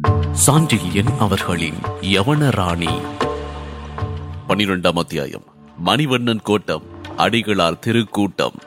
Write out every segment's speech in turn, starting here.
சாண்டில்யன் அவர்களின் யவனராணி பனிரெண்டாம் அத்தியாயம் மணிவண்ணன் கோட்டம் அடிகளார் திருக்கூட்டம்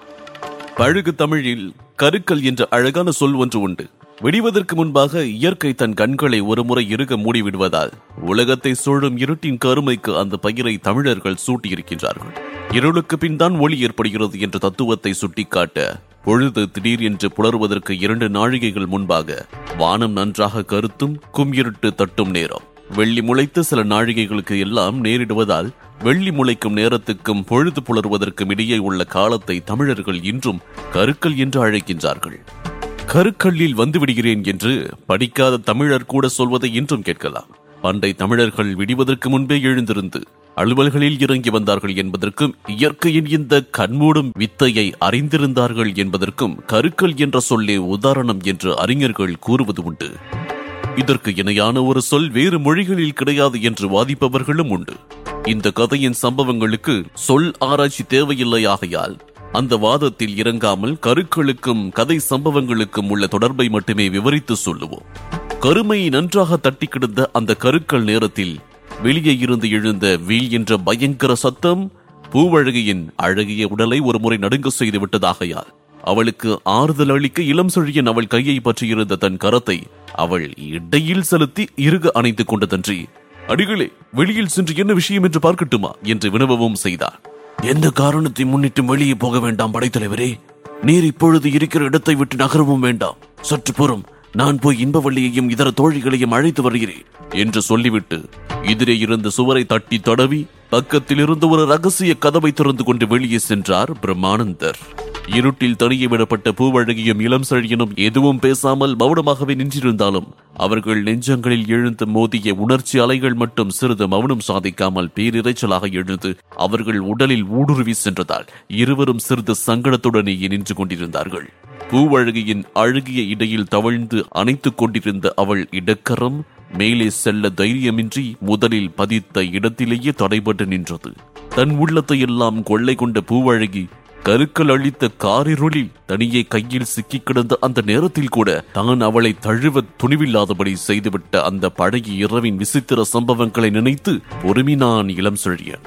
பழகு தமிழில் கருக்கல் என்ற அழகான சொல் ஒன்று உண்டு விடிவதற்கு முன்பாக இயற்கை தன் கண்களை ஒருமுறை இறுக மூடிவிடுவதால் உலகத்தை சூழும் இருட்டின் கருமைக்கு அந்த பயிரை தமிழர்கள் சூட்டியிருக்கின்றார்கள் இருளுக்கு பின் தான் ஒளி ஏற்படுகிறது என்ற தத்துவத்தை சுட்டிக்காட்ட பொழுது திடீர் என்று புலருவதற்கு இரண்டு நாழிகைகள் முன்பாக வானம் நன்றாக கருத்தும் கும்யிருட்டு தட்டும் நேரம் வெள்ளி முளைத்து சில நாழிகைகளுக்கு எல்லாம் நேரிடுவதால் வெள்ளி முளைக்கும் நேரத்துக்கும் பொழுது புலருவதற்கும் இடையே உள்ள காலத்தை தமிழர்கள் இன்றும் கருக்கல் என்று அழைக்கின்றார்கள் கருக்கல்லில் வந்து விடுகிறேன் என்று படிக்காத தமிழர் கூட சொல்வதை இன்றும் கேட்கலாம் பண்டை தமிழர்கள் விடிவதற்கு முன்பே எழுந்திருந்து அலுவல்களில் இறங்கி வந்தார்கள் என்பதற்கும் இயற்கையின் இந்த கண்மூடும் வித்தையை அறிந்திருந்தார்கள் என்பதற்கும் கருக்கல் என்ற சொல்லே உதாரணம் என்று அறிஞர்கள் கூறுவது உண்டு இதற்கு இணையான ஒரு சொல் வேறு மொழிகளில் கிடையாது என்று வாதிப்பவர்களும் உண்டு இந்த கதையின் சம்பவங்களுக்கு சொல் ஆராய்ச்சி தேவையில்லையாகையால் அந்த வாதத்தில் இறங்காமல் கருக்களுக்கும் கதை சம்பவங்களுக்கும் உள்ள தொடர்பை மட்டுமே விவரித்து சொல்லுவோம் கருமை நன்றாக தட்டி கிடந்த அந்த கருக்கள் நேரத்தில் வெளியே இருந்து எழுந்த வீல் என்ற பயங்கர சத்தம் பூவழகியின் அழகிய உடலை ஒரு முறை நடுங்க செய்து விட்டதாகையால் அவளுக்கு ஆறுதல் அளிக்க இளம் செழியன் அவள் கையை பற்றியிருந்த தன் கரத்தை அவள் இடையில் செலுத்தி இறுக அணைத்துக் கொண்டதன்றி அடிகளே வெளியில் சென்று என்ன விஷயம் என்று பார்க்கட்டுமா என்று வினவவும் செய்தார் எந்த காரணத்தை முன்னிட்டும் வெளியே போக வேண்டாம் படைத்தலைவரே நீர் இப்பொழுது இருக்கிற இடத்தை விட்டு நகரவும் வேண்டாம் சற்று புறம் நான் போய் இன்பவள்ளியையும் இதர தோழிகளையும் அழைத்து வருகிறேன் என்று சொல்லிவிட்டு எதிரே இருந்த சுவரை தட்டி தடவி பக்கத்தில் இருந்து ஒரு ரகசிய கதவை திறந்து கொண்டு வெளியே சென்றார் பிரம்மானந்தர் இருட்டில் தனியே விடப்பட்ட பூவழகியும் இளம் செழியனும் எதுவும் பேசாமல் மௌனமாகவே நின்றிருந்தாலும் அவர்கள் நெஞ்சங்களில் எழுந்து மோதிய உணர்ச்சி அலைகள் மட்டும் சிறிது மௌனம் சாதிக்காமல் பேரிரைச்சலாக எழுந்து அவர்கள் உடலில் ஊடுருவி சென்றதால் இருவரும் சிறிது சங்கடத்துடனேயே நின்று கொண்டிருந்தார்கள் பூவழகியின் அழுகிய இடையில் தவழ்ந்து அணைத்துக் கொண்டிருந்த அவள் இடக்கரம் மேலே செல்ல தைரியமின்றி முதலில் பதித்த இடத்திலேயே தடைபட்டு நின்றது தன் உள்ளத்தை எல்லாம் கொள்ளை கொண்ட பூவழகி கருக்கள் அளித்த காரிருளில் தனியே கையில் சிக்கிக் கிடந்த அந்த நேரத்தில் கூட தான் அவளை தழுவ துணிவில்லாதபடி செய்துவிட்ட அந்த பழகிய இரவின் விசித்திர சம்பவங்களை நினைத்து பொறுமினான் இளம் செழியன்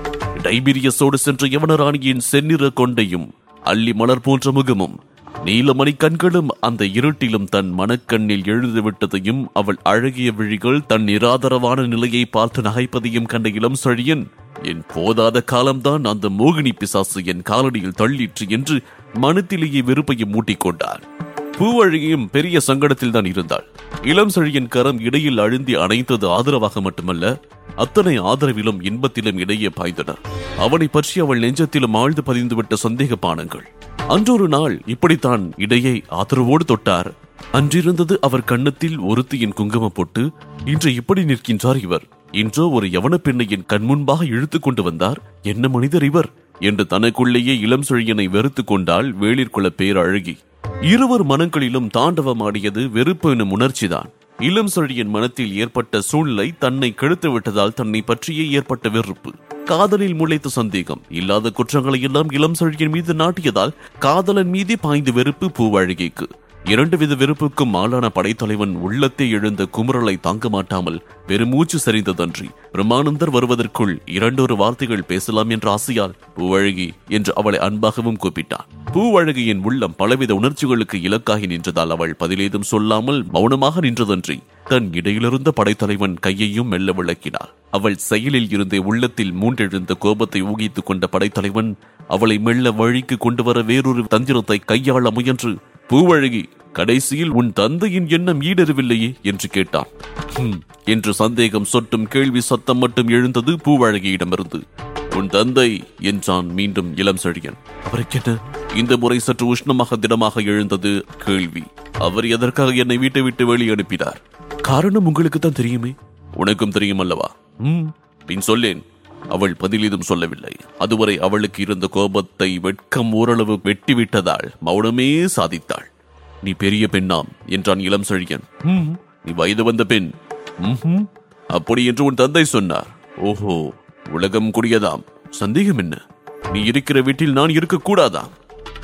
டைபீரியஸோடு சென்ற யவனராணியின் செந்நிற கொண்டையும் அள்ளி மலர் போன்ற முகமும் நீலமணி கண்களும் அந்த இருட்டிலும் தன் மனக்கண்ணில் எழுதிவிட்டதையும் அவள் அழகிய விழிகள் தன் நிராதரவான நிலையை பார்த்து நகைப்பதையும் கண்ட இளம் செழியன் என் போதாத காலம்தான் அந்த மோகினி பிசாசு என் காலடியில் தள்ளிற்று என்று மனத்திலேயே வெறுப்பையும் மூட்டிக்கொண்டார் பூவழகியும் பெரிய சங்கடத்தில் தான் இருந்தாள் இளம் செழியன் கரம் இடையில் அழுந்தி அணைத்தது ஆதரவாக மட்டுமல்ல அத்தனை ஆதரவிலும் இன்பத்திலும் இடையே பாய்ந்தன அவனை பற்றி அவள் நெஞ்சத்திலும் ஆழ்ந்து பதிந்துவிட்ட சந்தேக பானங்கள் அன்றொரு நாள் இப்படித்தான் இடையே ஆதரவோடு தொட்டார் அன்றிருந்தது அவர் கன்னத்தில் ஒருத்தியின் குங்குமம் போட்டு இன்று இப்படி நிற்கின்றார் இவர் இன்றோ ஒரு யவன பெண்ணை என் கண்முன்பாக இழுத்துக் கொண்டு வந்தார் என்ன மனிதர் இவர் என்று தனக்குள்ளேயே இளம் செழியனை வெறுத்துக் கொண்டாள் வேளிற்குள்ள பேரழகி இருவர் மனங்களிலும் தாண்டவமாடியது வெறுப்பு எனும் உணர்ச்சிதான் இளம் செழியன் மனத்தில் ஏற்பட்ட சூழ்நிலை தன்னை கெடுத்து விட்டதால் தன்னை பற்றியே ஏற்பட்ட வெறுப்பு காதலில் முளைத்த சந்தேகம் இல்லாத குற்றங்களை எல்லாம் இளம் செழியன் மீது நாட்டியதால் காதலன் மீதே பாய்ந்த வெறுப்பு பூவழகிக்கு இரண்டு வித வெறுப்புக்கும் ஆளான படைத்தலைவன் உள்ளத்தே எழுந்த குமுறலை தாங்க மாட்டாமல் பெருமூச்சு சரிந்ததன்றி பிரம்மானந்தர் வருவதற்குள் இரண்டொரு வார்த்தைகள் பேசலாம் என்ற ஆசையால் பூவழகி என்று அவளை அன்பாகவும் கூப்பிட்டான் பூவழகியின் உள்ளம் பலவித உணர்ச்சிகளுக்கு இலக்காகி நின்றதால் அவள் பதிலேதும் சொல்லாமல் மௌனமாக நின்றதன்றி தன் இடையிலிருந்த படைத்தலைவன் கையையும் மெல்ல விளக்கினாள் அவள் செயலில் இருந்தே உள்ளத்தில் மூன்றெழுந்த கோபத்தை ஊகித்துக் கொண்ட படைத்தலைவன் அவளை மெல்ல வழிக்கு கொண்டு வர வேறொரு தந்திரத்தை கையாள முயன்று பூவழகி கடைசியில் உன் தந்தையின் எண்ணம் ஈடறவில்லையே என்று கேட்டான் "ஹும்" என்று சந்தேகம் சொட்டும் கேள்வி சத்தம் மட்டும் எழுந்தது பூவழகியிடமிருந்து உன் தந்தை என்றான் மீண்டும் இளம் செழியன் அவருக்கென்ன இந்த முறை சற்று உஷ்ணமாக திடமாக எழுந்தது கேள்வி அவர் எதற்காக என்னை வீட்டை விட்டு வெளியே அனுப்பினார் காரணம் உங்களுக்கு தான் தெரியுமே உனக்கும் தெரியும் அல்லவா ம் பின் சொல்லேன் அவள் பதிலீதும் சொல்லவில்லை அதுவரை அவளுக்கு இருந்த கோபத்தை வெட்கம் ஓரளவு வெட்டிவிட்டதால் மௌனமே சாதித்தாள் நீ பெரிய பெண்ணாம் என்றான் இளம் செழியன் "ம், நீ வயது வந்த பெண் "ம்ஹும்." அப்படி என்று உன் தந்தை சொன்னார் ஓஹோ உலகம் கொடியதாம் சந்தேகம் என்ன நீ இருக்கிற வீட்டில் நான் இருக்கக்கூடாதாம்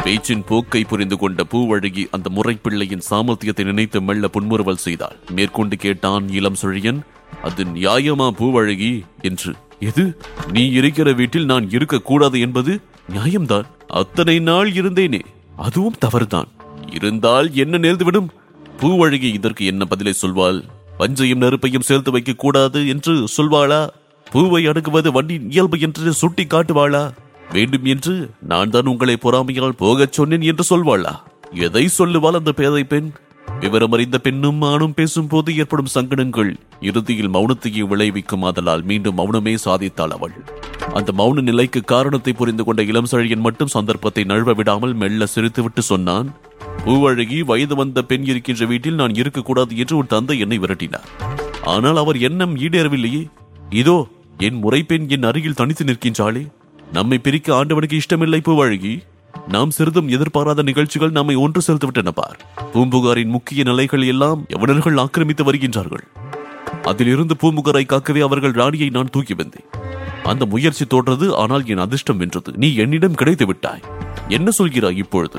பேச்சின் போக்கை புரிந்து கொண்ட பூவழகி அந்த முறைப்பிள்ளையின் சாமர்த்தியத்தை நினைத்து மெல்ல புன்முறுவல் செய்தாள் மேற்கொண்டு கேட்டான் இளம் சொழியன் அது நியாயமா பூவழகி என்று எது நீ இருக்கிற வீட்டில் நான் இருக்கக்கூடாது என்பது நியாயம்தான் அத்தனை நாள் இருந்தேனே அதுவும் தவறுதான் இருந்தால் என்ன நேர்ந்துவிடும் பூவழகி இதற்கு என்ன பதிலை சொல்வாள் பஞ்சையும் நெருப்பையும் சேர்த்து வைக்க கூடாது என்று சொல்வாளா பூவை அடக்குவது வண்டியின் இயல்பு என்று சுட்டி காட்டுவாளா வேண்டும் என்று நான் தான் உங்களை பொறாமையால் போகச் சொன்னேன் என்று சொல்வாளா எதை சொல்லுவாள் அந்த பேதை பெண் விவரம் அறிந்த பெண்ணும் ஆணும் பேசும்போது ஏற்படும் சங்கடங்கள் இறுதியில் மௌனத்தையே விளைவிக்கும் ஆதலால் மீண்டும் மௌனமே சாதித்தாள் அவள் அந்த மௌன நிலைக்கு காரணத்தை புரிந்து கொண்ட இளம் சழியன் மட்டும் சந்தர்ப்பத்தை நழுவ விடாமல் மெல்ல சிரித்துவிட்டு சொன்னான் பூவழகி வயது வந்த பெண் இருக்கின்ற வீட்டில் நான் இருக்கக்கூடாது என்று உன் தந்தை என்னை விரட்டினார் ஆனால் அவர் எண்ணம் ஈடேறவில்லையே இதோ என் முறைப்பெண் என் அருகில் தனித்து நிற்கின்றாளே நம்மை பிரிக்க ஆண்டவனுக்கு இஷ்டமில்லை பூவழகி நாம் சிறிதும் எதிர்பாராத நிகழ்ச்சிகள் நம்மை ஒன்று செலுத்து விட்டன பார் பூம்புகாரின் முக்கிய நிலைகள் எல்லாம் யவனர்கள் ஆக்கிரமித்து வருகின்றார்கள் அதிலிருந்து பூம்புகாரை காக்கவே அவர்கள் ராணியை நான் தூக்கி வந்தேன் அந்த முயற்சி தோற்றது ஆனால் என் அதிர்ஷ்டம் வென்றது நீ என்னிடம் கிடைத்து விட்டாய் என்ன சொல்கிறாய் இப்பொழுது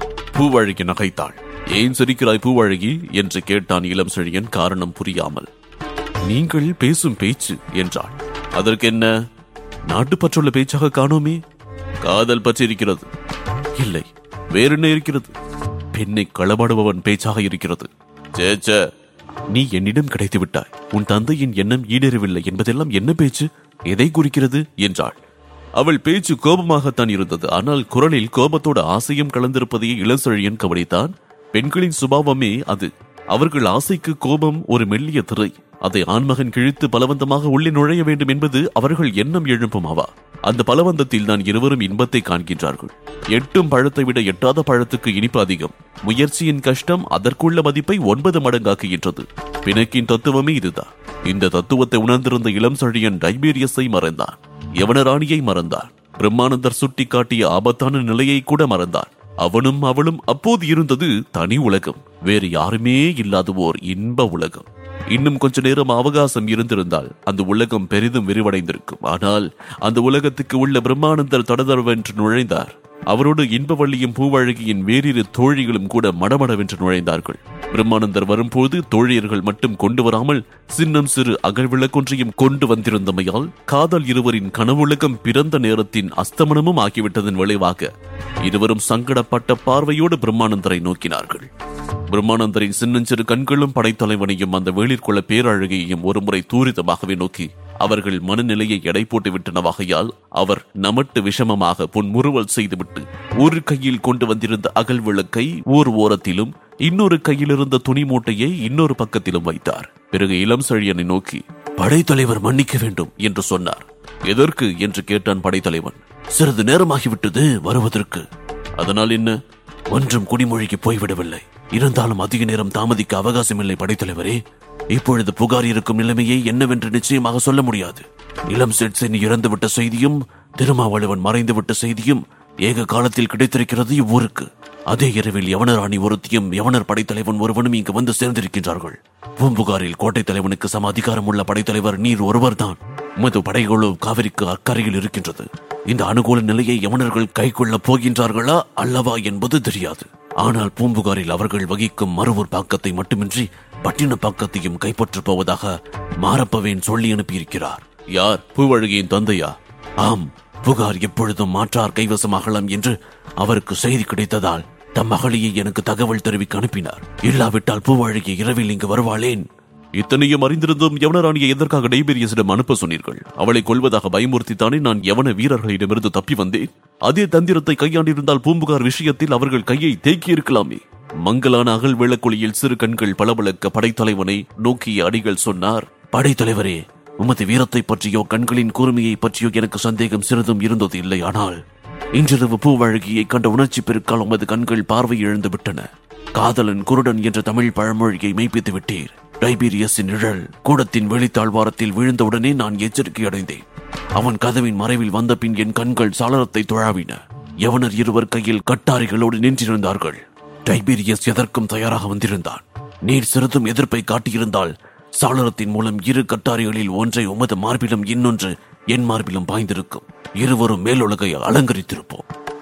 பூவழகி நகைத்தாள் ஏன் சிரிக்கிறாய் பூவழகி என்று கேட்டான் இளம் செழியன் காரணம் புரியாமல் நீங்கள் பேசும் பேச்சு என்றாள் அதற்கு என்ன நாட்டுப்பற்றுள்ள பேச்சாக காணோமே காதல் பற்றி இருக்கிறது இல்லை வேற என்ன இருக்கிறது பெண்ணை களபாடுபவன் பேச்சாக இருக்கிறது சே சே நீ என்னிடம் கிடைத்து விட்டாய் உன் தந்தையின் எண்ணம் ஈடேறவில்லை என்பதெல்லாம் என்ன பேச்சு எதை குறிக்கிறது என்றாள் அவள் பேச்சு கோபமாகத்தான் இருந்தது ஆனால் குரலில் கோபத்தோட ஆசையும் கலந்திருப்பதையே இளஞ்செழியன் கவனித்தான் பெண்களின் சுபாவமே அது அவர்கள் ஆசைக்கு கோபம் ஒரு மெல்லிய திரை அதை ஆண்மகன் கிழித்து பலவந்தமாக உள்ளே நுழைய வேண்டும் என்பது அவர்கள் எண்ணம் எழுப்பும் அவா அந்த பலவந்தத்தில் தான் இருவரும் இன்பத்தை காண்கின்றார்கள் எட்டும் பழத்தை விட எட்டாத பழத்துக்கு இனிப்பு அதிகம் முயற்சியின் கஷ்டம் அதற்குள்ள மதிப்பை ஒன்பது மடங்காக்குகின்றது பிணக்கின் தத்துவமே இதுதான் இந்த தத்துவத்தை உணர்ந்திருந்த இளம் சழியன் டைபீரியஸை மறந்தான் யவனராணியை மறந்தான் பிரம்மானந்தர் சுட்டிக்காட்டிய ஆபத்தான நிலையை கூட மறந்தான் அவனும் அவளும் அப்போது இருந்தது தனி உலகம் வேறு யாருமே இல்லாத ஓர் இன்ப உலகம் இன்னும் கொஞ்ச நேரம் அவகாசம் இருந்திருந்தால் அந்த உலகம் பெரிதும் விரிவடைந்திருக்கும் ஆனால் அந்த உலகத்துக்கு உள்ள பிரம்மானந்தர் தடதடவென்று நுழைந்தார் அவரோடு இன்பவள்ளியும் பூவழகியின் வேறிரு தோழிகளும் கூட மடமடவென்று நுழைந்தார்கள் பிரம்மானந்தர் வரும்போது தோழியர்கள் மட்டும் கொண்டு வராமல் சின்னம் சிறு அகழ்விளக்கொன்றையும் கொண்டு வந்திருந்தமையால் காதல் இருவரின் கனவுலகம் பிறந்த நேரத்தின் அஸ்தமனமும் ஆகிவிட்டதன் விளைவாக இருவரும் சங்கடப்பட்ட பார்வையோடு பிரம்மானந்தரை நோக்கினார்கள் பிரம்மானந்தரின் சின்னஞ்சிறு கண்களும் படைத்தலைவனையும் அந்த வேளிற்குள்ள பேரழகையும் ஒருமுறை தூரிதமாகவே நோக்கி அவர்கள் மனநிலையை எடை போட்டு விட்டன வகையால் அவர் நமட்டு விஷமமாக புன்முறுவல் செய்துவிட்டு ஒரு கையில் கொண்டு வந்திருந்த அகல் விளக்கை ஓர் ஓரத்திலும் இன்னொரு கையில் இருந்த துணி மூட்டையை இன்னொரு பக்கத்திலும் வைத்தார் பிறகு இளம் செழியனை நோக்கி படைத்தலைவர் மன்னிக்க வேண்டும் என்று சொன்னார் எதற்கு என்று கேட்டான் படைத்தலைவன் சிறிது நேரமாகிவிட்டது வருவதற்கு அதனால் என்ன ஒன்றும் குடிமொழிக்கு போய்விடவில்லை இருந்தாலும் அதிக நேரம் தாமதிக்க அவகாசமில்லை படைத்தலைவரே இப்பொழுது புகார் இருக்கும் நிலைமையை என்னவென்று நிச்சயமாக சொல்ல முடியாது இளம் செட்சென் இறந்துவிட்ட செய்தியும் திருமாவளவன் மறைந்துவிட்ட செய்தியும் ஏக காலத்தில் கிடைத்திருக்கிறது இவ்வூருக்கு அதே இரவில் யவனராணி ஒருத்தியும் யவனர் படைத்தலைவன் ஒருவனும் இங்கு வந்து சேர்ந்திருக்கின்றார்கள் பூம்புகாரில் கோட்டை தலைவனுக்கு சம அதிகாரம் உள்ள படைத்தலைவர் நீர் ஒருவர்தான் உமது படைகளோ காவிரிக்கு அக்கறையில் இருக்கின்றது இந்த அனுகூல நிலையை யவனர்கள் கைக்கொள்ளப் போகின்றார்களா அல்லவா என்பது தெரியாது ஆனால் பூம்புகாரில் அவர்கள் வகிக்கும் மறுவூர் பாக்கத்தை மட்டுமின்றி பட்டின பாக்கத்தையும் கைப்பற்றப் போவதாக மாரப்பவேன் சொல்லி அனுப்பியிருக்கிறார் யார் பூவழகியின் தந்தையா ஆம் புகார் எப்பொழுதும் மாற்றார் கைவசமாகலாம் என்று அவருக்கு செய்தி கிடைத்ததால் தம் மகளியை எனக்கு தகவல் தெரிவிக்க அனுப்பினார் இல்லாவிட்டால் பூவழகி இரவில் இங்கு வருவாளேன் இத்தனையும் அறிந்திருந்தும் யவனராணியை எதற்காக டைபீரியஸிடம் அனுப்ப சொன்னீர்கள் அவளை கொல்வதாக பயமுறுத்தித்தானே நான் யவன வீரர்களிடமிருந்து தப்பி வந்தேன் அதே தந்திரத்தை கையாண்டிருந்தால் பூம்புகார் விஷயத்தில் அவர்கள் கையை தேக்கி இருக்கலாமே மங்கலான அகல் விளக்கொளியில் சிறு கண்கள் பளபளக்க படைத்தலைவனை நோக்கிய அடிகள் சொன்னார் படைத்தலைவரே உமது வீரத்தை பற்றியோ கண்களின் கூர்மையை பற்றியோ எனக்கு சந்தேகம் சிறிதும் இருந்தது இல்லை ஆனால் இன்றிரவு பூவழகியை கண்ட உணர்ச்சி பெருக்கால் உமது கண்கள் பார்வை இழந்து விட்டன காதலன் குருடன் என்ற தமிழ் பழமொழியை மெய்ப்பித்து விட்டீர் டைபீரியஸின் நிழல் கூடத்தின் வெளித்தாழ்வாரத்தில் விழுந்தவுடனே நான் எச்சரிக்கை அடைந்தேன் அவன் கதவின் மறைவில் வந்த பின் என் கண்கள் சாளரத்தை துழாவின யவனர் இருவர் கையில் கட்டாரிகளோடு நின்றிருந்தார்கள் டைபீரியஸ் எதற்கும் தயாராக வந்திருந்தான் நீர் சிறிதும் எதிர்ப்பை காட்டியிருந்தால் சாளரத்தின் மூலம் இரு கட்டாரிகளில் ஒன்றை உமது மார்பிலும் இன்னொன்று என் மார்பிலும் பாய்ந்திருக்கும் இருவரும் மேலுலகை அலங்கரித்திருப்போம்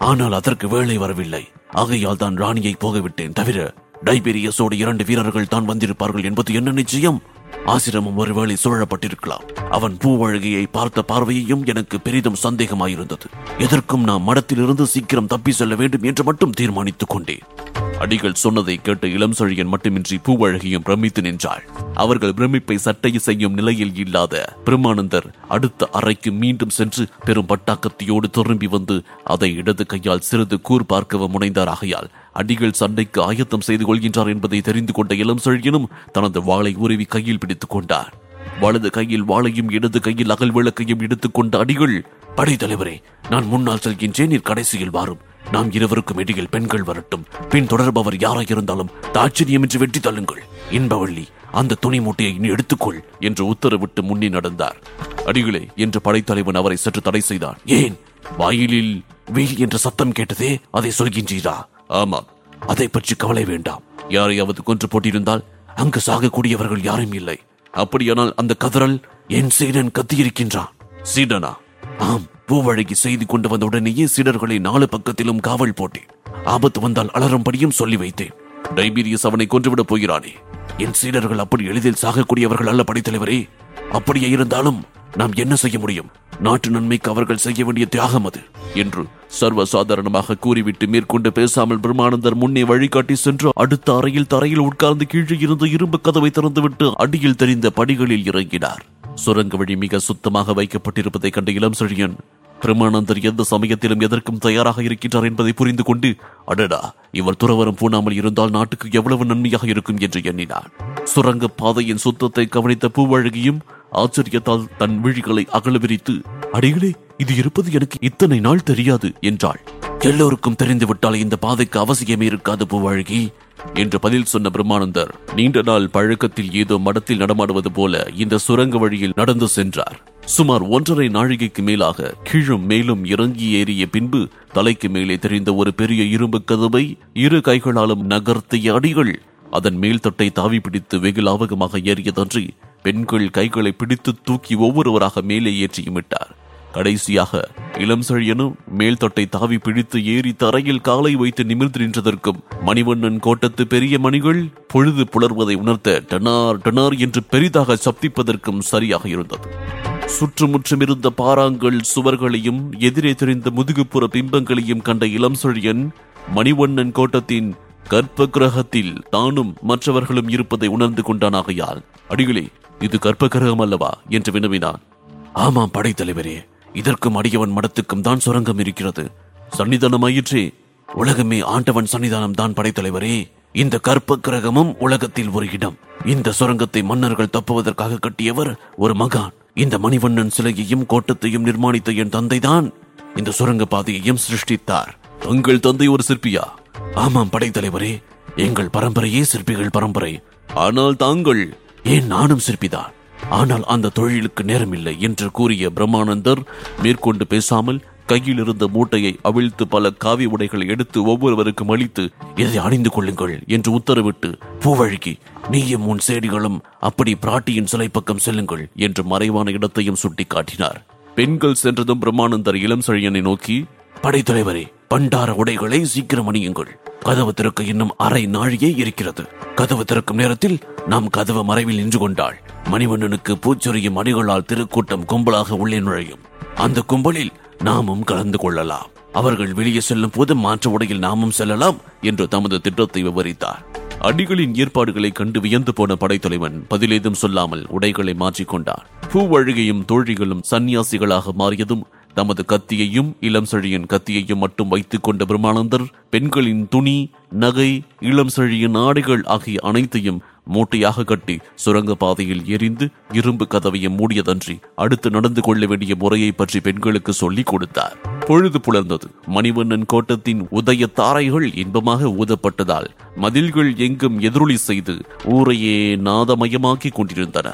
ஆனால் அதற்கு வேலை வரவில்லை ஆகையால் தான் ராணியை போகவிட்டேன் தவிர டைபீரியஸோடு இரண்டு வீரர்கள் தான் வந்திருப்பார்கள் என்பது என்ன நிச்சயம் ஆசிரமம் ஒருவேளை சூழப்பட்டிருக்கலாம் அவன் பூவழகியை பார்த்த பார்வையையும் எனக்கு பெரிதும் சந்தேகமாயிருந்தது எதற்கும் நான் மடத்திலிருந்து சீக்கிரம் தப்பி செல்ல வேண்டும் என்று மட்டும் தீர்மானித்துக் கொண்டேன் அடிகள் சொன்னதை கேட்ட இளம் செழியன் மட்டுமின்றி பூவழகியும் பிரமித்து நின்றாள் அவர்கள் பிரமிப்பை சட்டை செய்யும் நிலையில் இல்லாத பிரம்மானந்தர் அடுத்த அறைக்கு மீண்டும் சென்று பெரும் பட்டாக்கத்தியோடு திரும்பி வந்து அதை இடது கையால் சிறிது கூர் பார்க்கவும் முனைந்தார் ஆகையால் அடிகள் சண்டைக்கு ஆயத்தம் செய்து கொள்கின்றார் என்பதை தெரிந்து கொண்ட இளம் செழியனும் தனது வாளை உருவி கையில் பிடித்துக் கொண்டார் வலது கையில் வாளையும் இடது கையில் அகல் விளக்கையும் எடுத்துக் கொண்ட அடிகள் படைத்தலைவரே நான் முன்னால் செல்கின்றேன் நீர் கடைசியில் வாரும் நாம் இருவருக்கும் இடையில் பெண்கள் வரட்டும் பின் தொடர்பவர் யாராயிருந்தாலும் தாட்சணியமின்றி வெட்டி தள்ளுங்கள் இன்பவள்ளி அந்த துணி மூட்டையை நீ எடுத்துக்கொள் என்று உத்தரவிட்டு முன்னே நடந்தார் அடிகளே என்று படைத்தலைவன் அவரை சற்று தடை செய்தான் ஏன் வாயிலில் வெயில் என்ற சத்தம் கேட்டதே அதை சொல்கின்றீரா ஆமா அதை பற்றி கவலை வேண்டாம் யாரையாவது கொன்று போட்டிருந்தால் அங்கு சாகக்கூடியவர்கள் யாரும் இல்லை அப்படியானால் அந்த கதறல் என் சீடன் கத்தியிருக்கின்றான் சீடனா ஆம் பூவழகி செய்து கொண்டு வந்த உடனேயே சீடர்களை நாலு பக்கத்திலும் காவல் போட்டேன் ஆபத்து வந்தால் அலறும்படியும் சொல்லி வைத்தேன் டைபீரியஸ் அவனை கொன்றுவிடப் போகிறானே என் சீடர்கள் அப்படி எளிதில் சாகக்கூடியவர்கள் அல்ல படைத்தலைவரே அப்படியே இருந்தாலும் நாம் என்ன செய்ய முடியும் நாட்டு நன்மைக்கு அவர்கள் செய்ய வேண்டிய தியாகம் அது என்று சர்வசாதாரணமாக கூறிவிட்டு மேற்கொண்டு பேசாமல் பிரம்மானந்தர் முன்னே வழிகாட்டி சென்று அடுத்த அறையில் தரையில் உட்கார்ந்து கீழே இருந்த இரும்பு கதவை திறந்துவிட்டு அடியில் தெரிந்த படிகளில் இறங்கினார் சுரங்க வழி மிக சுத்தமாக வைக்கப்பட்டிருப்பதை கண்ட இளம் செழியன் பிரம்மானந்தர் எந்த சமயத்திலும் எதற்கும் தயாராக இருக்கின்றார் என்பதை புரிந்து கொண்டு அடடா இவர் துறவரம் பூணாமல் இருந்தால் நாட்டுக்கு எவ்வளவு நன்மையாக இருக்கும் என்று எண்ணினார் சுரங்க பாதையின் சுத்தத்தை கவனித்த பூவழகியும் ஆச்சரியத்தால் தன் விழிகளை அகல விரித்து அடிகளே இது இருப்பது எனக்கு இத்தனை நாள் தெரியாது என்றாள் எல்லோருக்கும் தெரிந்துவிட்டால் இந்த பாதைக்கு அவசியமே இருக்காது பூவழகி என்று பதில் சொன்ன பிரம்மானந்தர் நீண்ட நாள் பழக்கத்தில் ஏதோ மடத்தில் நடமாடுவது போல இந்த சுரங்க வழியில் நடந்து சென்றார் சுமார் ஒன்றரை நாழிகைக்கு மேலாக கீழும் மேலும் இறங்கி ஏறிய பின்பு தலைக்கு மேலே தெரிந்த ஒரு பெரிய இரும்பு கதவை இரு கைகளாலும் நகர்த்திய அடிகள் அதன் மேல் தொட்டை தாவி பிடித்து வெகு லாவகமாக ஏறியதன்றி பெண்கள் கைகளை பிடித்து தூக்கி ஒவ்வொருவராக மேலே ஏற்றியும் விட்டார் கடைசியாக இளம் செழியனும் மேல் தொட்டை தாவி பிடித்து ஏறி தரையில் காலை வைத்து நிமிர்ந்து நின்றதற்கும் மணிவண்ணன் கோட்டத்து பெரிய மணிகள் பொழுது புலர்வதை உணர்த்த டனார் டனார் என்று பெரிதாக சப்திப்பதற்கும் சரியாக இருந்தது சுற்றுமுற்றும் இருந்த பாறாங்கல் சுவர்களையும் எதிரே தெரிந்த முதுகுப்புற பிம்பங்களையும் கண்ட இளம் செழியன் மணிவண்ணன் கோட்டத்தின் கற்ப கிரகத்தில் தானும் மற்றவர்களும் இருப்பதை உணர்ந்து கொண்டானாகையால் அடிகளே இது கற்ப கிரகம் அல்லவா என்று வினவினான் ஆமாம் படைத்தலைவரே இதற்கும் அடியவன் மடத்துக்கும் தான் சுரங்கம் இருக்கிறது சன்னிதானம் ஆயிற்றே உலகமே ஆண்டவன் சன்னிதானம் தான் படைத்தலைவரே இந்த கற்ப கிரகமும் உலகத்தில் ஒரு இடம் இந்த சுரங்கத்தை மன்னர்கள் தப்புவதற்காக கட்டியவர் ஒரு மகான் இந்த மணிவண்ணன் சிலையையும் கோட்டத்தையும் நிர்மாணித்த என் தந்தைதான் இந்த சுரங்க பாதையையும் சிருஷ்டித்தார் உங்கள் தந்தை ஒரு சிற்பியா ஆமாம் படைத்தலைவரே எங்கள் பரம்பரையே சிற்பிகள் பரம்பரை ஆனால் தாங்கள் ஏன் நானும் சிற்பிதான் ஆனால் அந்த தொழிலுக்கு நேரமில்லை என்று கூறிய பிரம்மானந்தர் மேற்கொண்டு பேசாமல் கையில் இருந்த மூட்டையை அவிழ்த்து பல காவி உடைகளை எடுத்து ஒவ்வொருவருக்கும் அளித்து இதை அணிந்து கொள்ளுங்கள் என்று உத்தரவிட்டு பூவழுகி நீயும் உன் சேடிகளும் அப்படி பிராட்டியின் சிலை பக்கம் செல்லுங்கள் என்று மறைவான இடத்தையும் சுட்டிக்காட்டினார் பெண்கள் சென்றதும் பிரம்மானந்தர் இளம் செழியனை நோக்கி படைத்தலைவரே பண்டார உடைகளை சீக்கிரம் அணியுங்கள் கதவு திறக்க இன்னும் அரை நாழியே இருக்கிறது கதவு திறக்கும் நேரத்தில் நாம் கதவு மறைவில் நின்று கொண்டாள் மணிவண்ணனுக்கு பூச்சொரியும் அடிகளால் திருக்கூட்டம் கும்பலாக உள்ளே நுழையும் அந்த கும்பலில் நாமும் கலந்து கொள்ளலாம் அவர்கள் வெளியே செல்லும் போது மாற்று உடையில் நாமும் செல்லலாம் என்று தமது திட்டத்தை விவரித்தார் அடிகளின் ஏற்பாடுகளை கண்டு வியந்து போன படைத்தலைவன் பதிலேதும் சொல்லாமல் உடைகளை மாற்றிக்கொண்டார் பூவழுகையும் தோழிகளும் சந்நியாசிகளாக மாறியதும் தமது கத்தியையும் இளம் செழியின் கத்தியையும் மட்டும் வைத்துக் கொண்ட பிரம்மானந்தர் பெண்களின் துணி நகை இளம் செழியின் ஆடைகள் ஆகிய அனைத்தையும் மூட்டையாக கட்டி சுரங்க பாதையில் எரிந்து இரும்பு கதவையும் மூடியதன்றி அடுத்து நடந்து கொள்ள வேண்டிய முறையை பற்றி பெண்களுக்கு சொல்லிக் கொடுத்தார் பொழுது புலர்ந்தது மணிவண்ணன் கோட்டத்தின் உதய தாரைகள் இன்பமாக ஊதப்பட்டதால் மதில்கள் எங்கும் எதிரொலி செய்து ஊரையே நாதமயமாக்கி கொண்டிருந்தன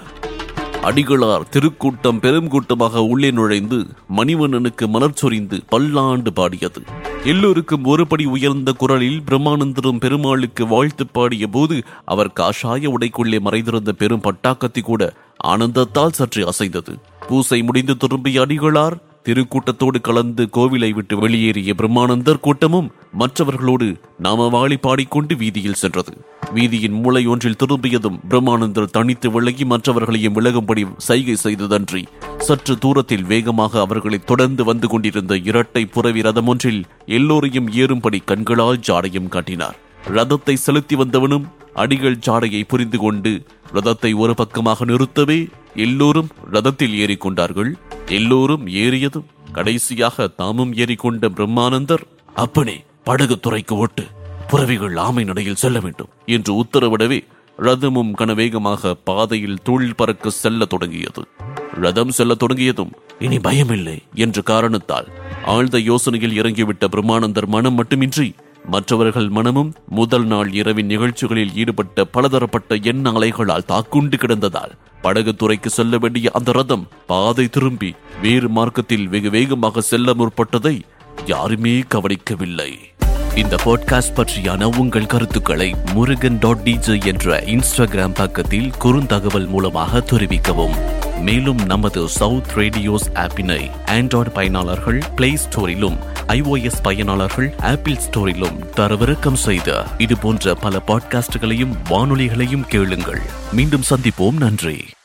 அடிகளார் திருக்கூட்டம் பெருங்கூட்டமாக உள்ளே நுழைந்து மணிவண்ணனுக்கு மலர் சொரிந்து பல்லாண்டு பாடியது எல்லோருக்கும் ஒருபடி உயர்ந்த குரலில் பிரம்மானந்தரும் பெருமாளுக்கு வாழ்த்து பாடிய போது அவர் காஷாய உடைக்குள்ளே மறைந்திருந்த பெரும் பட்டாக்கத்தி கூட ஆனந்தத்தால் சற்று அசைந்தது பூசை முடிந்து திரும்பிய அடிகளார் திருக்கூட்டத்தோடு கலந்து கோவிலை விட்டு வெளியேறிய பிரம்மானந்தர் கூட்டமும் மற்றவர்களோடு நாமவாளி பாடிக்கொண்டு வீதியில் சென்றது வீதியின் மூலை ஒன்றில் திரும்பியதும் பிரம்மானந்தர் தனித்து விலகி மற்றவர்களையும் விலகும்படி சைகை செய்ததன்றி சற்று தூரத்தில் வேகமாக அவர்களை தொடர்ந்து வந்து கொண்டிருந்த இரட்டை புறவி ரதம் ஒன்றில் எல்லோரையும் ஏறும்படி கண்களால் ஜாடையும் காட்டினார் ரதத்தை செலுத்தி வந்தவனும் அடிகள் ஜாடையை புரிந்து கொண்டு ரதத்தை ஒரு பக்கமாக நிறுத்தவே எல்லோரும் ரதத்தில் ஏறிக்கொண்டார்கள் எல்லோரும் ஏறியதும் கடைசியாக தாமும் ஏறிக்கொண்ட பிரம்மானந்தர் அப்பனே படகு துறைக்கு ஓட்டு புறவிகள் ஆமை நடையில் செல்ல வேண்டும் என்று உத்தரவிடவே ரதமும் கனவேகமாக பாதையில் தூள் பறக்க செல்ல தொடங்கியது ரதம் செல்ல தொடங்கியதும் இனி பயமில்லை என்ற காரணத்தால் ஆழ்ந்த யோசனையில் இறங்கிவிட்ட பிரம்மானந்தர் மனம் மட்டுமின்றி மற்றவர்கள் மனமும் முதல் நாள் இரவின் நிகழ்ச்சிகளில் ஈடுபட்ட பலதரப்பட்ட எண்ண அலைகளால் தாக்குண்டு கிடந்ததால் படகு துறைக்கு செல்ல வேண்டிய அந்த ரதம் பாதை திரும்பி வேறு மார்க்கத்தில் வெகு வேகமாக செல்ல முற்பட்டதை யாருமே கவனிக்கவில்லை இந்த பாட்காஸ்ட் பற்றியான உங்கள் கருத்துக்களை முருகன் டாட் டிஜே என்ற இன்ஸ்டாகிராம் பக்கத்தில் குறுந்தகவல் மூலமாக தெரிவிக்கவும் மேலும் நமது சவுத் ரேடியோஸ் ஆப்பினை ஆண்ட்ராய்டு பயனாளர்கள் பிளே ஸ்டோரிலும் ஐஓஎஸ் பயனாளர்கள் ஆப்பிள் ஸ்டோரிலும் தரவிறக்கம் செய்த இது போன்ற பல பாட்காஸ்டுகளையும் வானொலிகளையும் கேளுங்கள் மீண்டும் சந்திப்போம் நன்றி